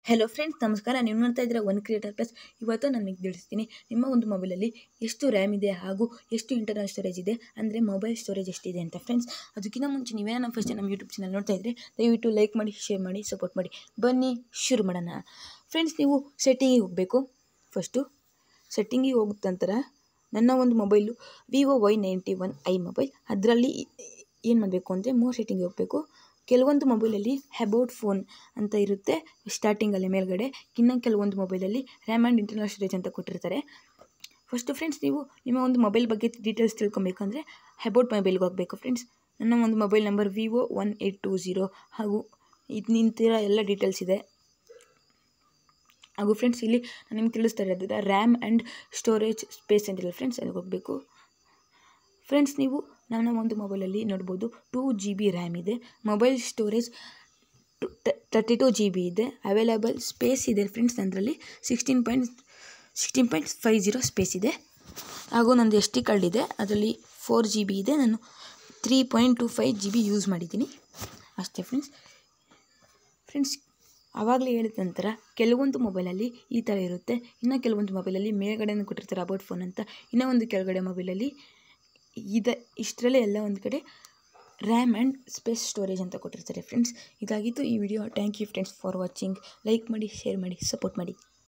hello friends ನಮಸ್ಕಾರ ನೀವು ನೋಡ್ತಾ ಇದ್ದೀರಾ ಒನ್ ಕ್ರಿಯೇಟರ್ ಪ್ಲಸ್ ಇವತ್ತು ನಾನು ನಿಮಗೆ ತಿಳಿಸ್ತೀನಿ ನಿಮ್ಮ ಒಂದು ಮೊಬೈಲಲ್ಲಿ ಎಷ್ಟು ರ್ಯಾಮ್ ಇದೆ ಹಾಗೂ ಎಷ್ಟು ಇಂಟರ್ನಲ್ ಸ್ಟೋರೇಜ್ ಇದೆ ಅಂದರೆ ಮೊಬೈಲ್ ಸ್ಟೋರೇಜ್ ಎಷ್ಟಿದೆ ಅಂತ ಫ್ರೆಂಡ್ಸ್ ಅದಕ್ಕಿಂತ ಮುಂಚೆ ನೀವೇನೋ ನಮ್ಮ ಫಸ್ಟ್ ನಮ್ಮ ಯೂಟ್ಯೂಬ್ ಚಾನಲ್ ನೋಡ್ತಾ ಇದ್ದರೆ ದಯವಿಟ್ಟು ಲೈಕ್ ಮಾಡಿ ಶೇರ್ ಮಾಡಿ ಸಪೋರ್ಟ್ ಮಾಡಿ ಬನ್ನಿ ಶುರು ಮಾಡೋಣ ಫ್ರೆಂಡ್ಸ್ ನೀವು ಸೆಟ್ಟಿಂಗಿಗೆ ಹೋಗಬೇಕು ಫಸ್ಟು ಸೆಟ್ಟಿಂಗಿಗೆ ಹೋಗಿದ ನಂತರ ನನ್ನ ಒಂದು mobile Vivo Y ninety one I mobile ಅದರಲ್ಲಿ ಏನು ಮಾಡಬೇಕು ಅಂದರೆ ಮೂರು ಸೆಟ್ಟಿಂಗಿಗೆ ಹೋಗಬೇಕು ಕೆಲವೊಂದು ಮೊಬೈಲಲ್ಲಿ ಅಬೌಟ್ ಫೋನ್ ಅಂತ ಇರುತ್ತೆ ಸ್ಟಾರ್ಟಿಂಗಲ್ಲಿ ಮೇಲ್ಗಡೆ ಇನ್ನು ಕೆಲವೊಂದು ಮೊಬೈಲಲ್ಲಿ ರ್ಯಾಮ್ ಆ್ಯಂಡ್ ಇಂಟರ್ನಲ್ ಸ್ಟೋರೇಜ್ ಅಂತ ಕೊಟ್ಟಿರ್ತಾರೆ ಫಸ್ಟು ಫ್ರೆಂಡ್ಸ್ ನೀವು ನಿಮ್ಮ ಒಂದು ಮೊಬೈಲ್ ಬಗ್ಗೆ ಡೀಟೇಲ್ಸ್ ತಿಳ್ಕೊಬೇಕಂದ್ರೆ ಅಬೌಟ್ ಮೊಬೈಲ್ಗೆ ಹೋಗಬೇಕು ಫ್ರೆಂಡ್ಸ್ ನನ್ನ ಒಂದು mobile number Vivo one eight two zero ಹಾಗೂ ಇದು ನಿಂತಿರೋ ಎಲ್ಲ ಡೀಟೇಲ್ಸ್ ಇದೆ ಹಾಗೂ ಫ್ರೆಂಡ್ಸ್ ಇಲ್ಲಿ ನಾನು ನಿಮ್ಗೆ ತಿಳಿಸ್ತಾ ಇರೋದಿಲ್ಲ ರ್ಯಾಮ್ ಆ್ಯಂಡ್ ಸ್ಟೋರೇಜ್ ಸ್ಪೇಸ್ ಅಂತಿಲ್ಲ ಫ್ರೆಂಡ್ಸ್ ಅಲ್ಲಿಗೆ ಹೋಗಬೇಕು ಫ್ರೆಂಡ್ಸ್ ನೀವು ನನ್ನ ಒಂದು ಮೊಬೈಲಲ್ಲಿ ನೋಡ್ಬೋದು ಟೂ ಜಿ ಬಿ ರ್ಯಾಮ್ ಇದೆ mobile storage thirty two G B ಇದೆ ಅವೈಲೇಬಲ್ ಸ್ಪೇಸ್ ಇದೆ ಫ್ರೆಂಡ್ಸ್ ಅದರಲ್ಲಿ sixteen point sixteen point five zero space ಇದೆ ಹಾಗೂ ನಂದು ಎಸ್ ಟಿ ಕಾರ್ಡ್ ಇದೆ ಅದರಲ್ಲಿ ಫೋರ್ ಜಿ ಬಿ ಇದೆ ನಾನು three point two five G B use ಮಾಡಿದ್ದೀನಿ ಅಷ್ಟೇ ಫ್ರೆಂಡ್ಸ್ ಫ್ರೆಂಡ್ಸ್ ಆವಾಗಲೇ ಹೇಳಿದ ನಂತರ ಕೆಲವೊಂದು ಮೊಬೈಲಲ್ಲಿ ಈ ಥರ ಇರುತ್ತೆ ಇನ್ನು ಕೆಲವೊಂದು ಮೊಬೈಲಲ್ಲಿ ಮೇಲ್ಗಡೆನೂ ಕೊಟ್ಟಿರ್ತಾರೆ ಅಬೌಟ್ ಫೋನ್ ಅಂತ ಇನ್ನೂ ಒಂದು ಕೆಳಗಡೆ ಮೊಬೈಲಲ್ಲಿ ಇದೆ ಇಷ್ಟರಲ್ಲೇ ಎಲ್ಲ ಒಂದು ಕಡೆ ರ್ಯಾಮ್ ಆ್ಯಂಡ್ ಸ್ಪೇಸ್ ಸ್ಟೋರೇಜ್ ಅಂತ ಕೊಟ್ಟಿರ್ತಾರೆ ಫ್ರೆಂಡ್ಸ್ ಇದಾಗಿತ್ತು ಈ video thank you friends for watching like ಮಾಡಿ ಶೇರ್ ಮಾಡಿ ಸಪೋರ್ಟ್ ಮಾಡಿ